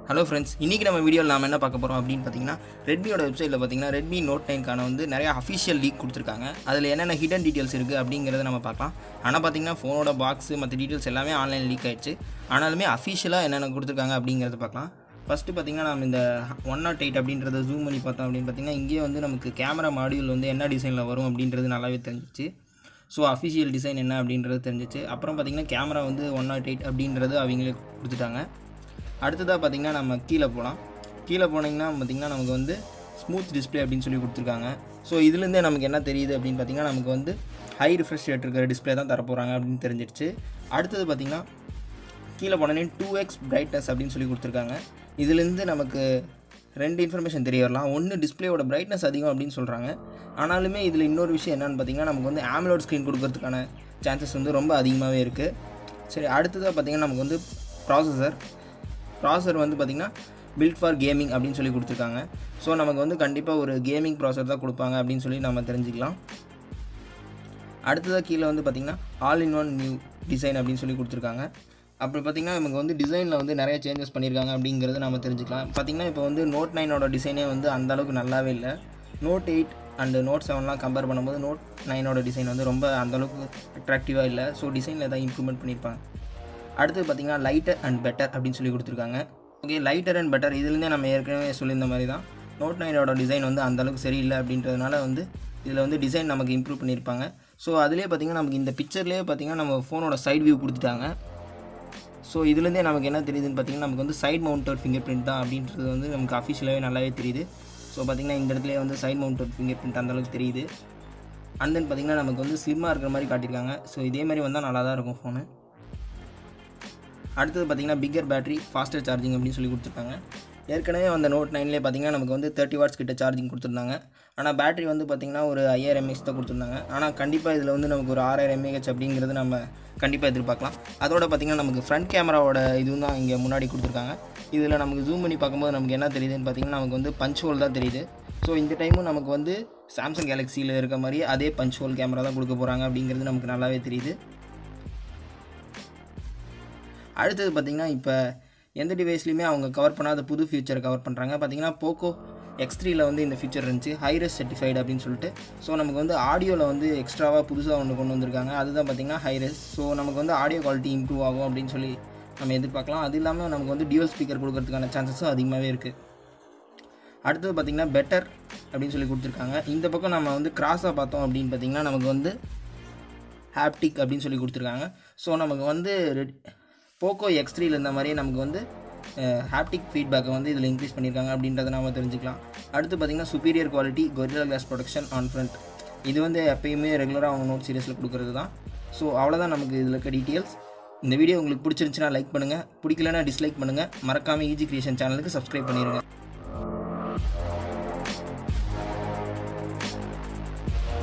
hello friends இன்றைக்கி நம்ம வீடியோவில் நாம என்ன பார்க்க போகிறோம் அப்படின்னு பார்த்தீங்கன்னா ரெட்மியோட வெப்சைட்டில் பார்த்தீங்கன்னா ரெட்மி நோட் நைன்கான வந்து நிறைய அஃபிஷியல் லீக் கொடுத்துருக்காங்க அதில் என்னென்ன ஹிடன் டீட்டெயில்ஸ் இருக்குது அப்படிங்கிறத நம்ம பார்க்கலாம் ஆனால் பார்த்தீங்கன்னா ஃபோனோட பாக்ஸு மற்ற டீட்டெயில்ஸ் எல்லாமே ஆன்லைன் லீக் ஆயிடுச்சு ஆனாலுமே அஃபிஷியலாக என்னென்ன கொடுத்துருக்காங்க அப்படிங்கிறத பார்க்கலாம் ஃபஸ்ட்டு பார்த்தீங்கன்னா நம்ம இந்த ஒன் நாட் எயிட் அப்படின்றத ஜூம் பண்ணி பார்த்தோம் அப்படின்னு பார்த்தீங்கன்னா இங்கேயே வந்து நமக்கு கேமரா மாடியூல் வந்து என்ன டிசைனில் வரும் அப்படின்றது நல்லாவே தெரிஞ்சிச்சு ஸோ அஃபிஷியல் டிசைன் என்ன அப்படின்றது தெரிஞ்சிச்சு அப்புறம் பார்த்தீங்கன்னா கேமரா வந்து ஒன் நாட் எயிட் அப்படின்றது அவங்களே கொடுத்துட்டாங்க அடுத்ததாக பார்த்தீங்கன்னா நம்ம கீழே போகலாம் கீழே போனீங்கன்னா பார்த்தீங்கன்னா நமக்கு வந்து ஸ்மூத் டிஸ்ப்ளே அப்படின்னு சொல்லி கொடுத்துருக்காங்க ஸோ இதுலேருந்தே நமக்கு என்ன தெரியுது அப்படின்னு பார்த்தீங்கன்னா நமக்கு வந்து ஹை ரிஃப்ரெஷ் ரேட் இருக்கிற டிஸ்ப்ளே தான் தரப்போகிறாங்க அப்படின்னு தெரிஞ்சிடுச்சு அடுத்தது பார்த்தீங்கன்னா கீழே போனோடனே டூ எக்ஸ் பிரைட்னஸ் அப்படின்னு சொல்லி கொடுத்துருக்காங்க இதுலேருந்து நமக்கு ரெண்டு இன்ஃபர்மேஷன் தெரிய வரலாம் ஒன்று டிஸ்பிளேயோட பிரைட்னஸ் அதிகம் அப்படின்னு சொல்கிறாங்க ஆனாலுமே இதில் இன்னொரு விஷயம் என்னென்னு பார்த்தீங்கன்னா நமக்கு வந்து ஆம்லோட் ஸ்க்ரீன் கொடுக்கறதுக்கான சான்சஸ் வந்து ரொம்ப அதிகமாகவே இருக்குது சரி அடுத்ததாக பார்த்தீங்கன்னா நமக்கு வந்து ப்ராசஸர் ப்ராசஸர் வந்து பார்த்திங்கன்னா பில்ட் ஃபார் கேமிங் அப்படின்னு சொல்லி கொடுத்துருக்காங்க ஸோ நமக்கு வந்து கண்டிப்பாக ஒரு கேமிங் ப்ராசஸர் தான் கொடுப்பாங்க அப்படின்னு சொல்லி நம்ம தெரிஞ்சுக்கலாம் அடுத்ததாக கீழே வந்து பார்த்திங்கன்னா all in one new design அப்படின்னு சொல்லி கொடுத்துருக்காங்க அப்புறம் பார்த்திங்கன்னா நமக்கு வந்து டிசைனில் வந்து நிறைய சேஞ்சஸ் பண்ணியிருக்காங்க அப்படிங்கிறது நம்ம தெரிஞ்சுக்கலாம் பார்த்திங்கன்னா இப்போ வந்து நோட் நைனோட டிசைனே வந்து அந்த அளவுக்கு நல்லாவே இல்லை நோட் எயிட் அண்டு நோட் செவன்லாம் கம்பேர் பண்ணும்போது நோட் நைனோட டிசைன் வந்து ரொம்ப அந்தளவுக்கு அட்ராக்டிவாக இல்லை ஸோ டிசைனில் ஏதாவது இம்ப்ரூவ்மெண்ட் பண்ணியிருப்பாங்க அடுத்து பார்த்திங்கன்னா லைட்டர் அண்ட் பெட்டர் அப்படின்னு சொல்லி கொடுத்துருக்காங்க ஓகே லைட்டர் அண்ட் பெட்டர் இதுலேருந்தே நம்ம ஏற்கனவே சொல்லியிருந்த மாதிரி தான் நோட் நைனோட டிசைன் வந்து அந்தளவுக்கு சரியில்லை அப்படின்றதுனால வந்து இதில் வந்து டிசைன் நமக்கு இம்ப்ரூவ் பண்ணியிருப்பாங்க ஸோ அதிலே பார்த்திங்கன்னா நமக்கு இந்த பிக்சர்லேயே பார்த்திங்கன்னா நம்ம ஃபோனோட சைட் வியூ கொடுத்துட்டாங்க ஸோ இதுலேருந்தே நமக்கு என்ன தெரியுதுன்னு பார்த்தீங்கன்னா நமக்கு வந்து சைட் மவுண்டட் ஃபிங்கர் பிரிண்ட் தான் அப்படின்றது வந்து நமக்கு அஃபிஷியலாகவே நல்லாவே தெரியுது ஸோ பார்த்திங்கன்னா இந்த இடத்துல வந்து சைட் மவுண்டட் ஃபிங்கர் பிரிண்ட் அந்தளவுக்கு தெரியுது அண்ட் தென் பார்த்திங்கன்னா நமக்கு வந்து ஸ்லிம்மாக இருக்கிற மாதிரி காட்டியிருக்காங்க ஸோ இதே மாதிரி வந்தால் நல்லா தான் இருக்கும் ஃபோனு அடுத்தது பார்த்திங்கன்னா பிக்கர் பேட்டரி ஃபாஸ்டர் சார்ஜிங் அப்படின்னு சொல்லி கொடுத்துருக்காங்க ஏற்கனவே அந்த நோட் நைன்லேயே பார்த்திங்கன்னா நமக்கு வந்து தேர்ட்டி வாட்ஸ் கிட்ட சார்ஜிங் கொடுத்துருந்தாங்க ஆனால் பேட்டரி வந்து பார்த்திங்கன்னா ஒரு ஐயாயிரம் எம்ஏஹெச் தான் கொடுத்துருந்தாங்க ஆனால் கண்டிப்பாக இதில் வந்து நமக்கு ஒரு ஆறாயிரம் எம்ஏஹெச் அப்படிங்கிறது நம்ம கண்டிப்பாக எதிர்பார்க்கலாம் அதோட பார்த்திங்கன்னா நமக்கு ஃப்ரண்ட் கேமராவோட இதுவும் தான் இங்கே முன்னாடி கொடுத்துருக்காங்க இதில் நமக்கு ஜூம் பண்ணி பார்க்கும்போது நமக்கு என்ன தெரியுதுன்னு பார்த்திங்கன்னா நமக்கு வந்து பஞ்ச் ஹோல் தான் தெரியுது ஸோ இந்த டைமும் நமக்கு வந்து சாம்சங் கேலக்ஸியில் இருக்க மாதிரி அதே பஞ்ச் ஹோல் கேமரா தான் கொடுக்க போகிறாங்க அப்படிங்கிறது நமக்கு நல்லாவே தெரியுது அடுத்தது பார்த்திங்கன்னா இப்போ எந்த டிவைஸ்லையுமே அவங்க கவர் பண்ணாத புது ஃபியூச்சரை கவர் பண்ணுறாங்க பார்த்திங்கன்னா போக்கோ எக்ஸ் த்ரீல வந்து இந்த ஃபீச்சர் இருந்துச்சு ஹைரஸ் சர்டிஃபைடு அப்படின்னு சொல்லிட்டு ஸோ நமக்கு வந்து ஆடியோவில் வந்து எக்ஸ்ட்ராவாக புதுசாக ஒன்று கொண்டு வந்திருக்காங்க அதுதான் பார்த்திங்கன்னா ஹைரஸ் ஸோ நமக்கு வந்து ஆடியோ குவாலிட்டி இம்ப்ரூவ் ஆகும் அப்படின்னு சொல்லி நம்ம எதிர்பார்க்கலாம் அது இல்லாமல் நமக்கு வந்து டியூவல் ஸ்பீக்கர் கொடுக்கறதுக்கான சான்சஸும் அதிகமாகவே இருக்குது அடுத்தது பார்த்திங்கன்னா பெட்டர் அப்படின்னு சொல்லி கொடுத்துருக்காங்க இந்த பக்கம் நம்ம வந்து கிராஸாக பார்த்தோம் அப்படின்னு பார்த்திங்கன்னா நமக்கு வந்து ஹாப்டிக் அப்படின்னு சொல்லி கொடுத்துருக்காங்க ஸோ நமக்கு வந்து போக்கோ எக்ஸ் த்ரீல இருந்த மாதிரியே நமக்கு வந்து ஹாப்டிக் ஃபீட்பேக்கை வந்து இதில் இன்க்ரீஸ் பண்ணியிருக்காங்க அப்படின்றத நாம தெரிஞ்சுக்கலாம் அடுத்து பார்த்திங்கன்னா superior quality gorilla glass production on front இது வந்து எப்பயுமே ரெகுலராக அவங்க நோட் சீரியஸில் கொடுக்குறது தான் ஸோ அவ்வளோதான் நமக்கு இதில் இருக்க டீட்டெயில்ஸ் இந்த வீடியோ உங்களுக்கு பிடிச்சிருந்துச்சுன்னா லைக் பண்ணுங்கள் பிடிக்கலனா டிஸ்லைக் பண்ணுங்கள் மறக்காமல் ஈஜி கிரியேஷன் சேனலுக்கு சப்ஸ்கிரைப் பண்ணிடுங்க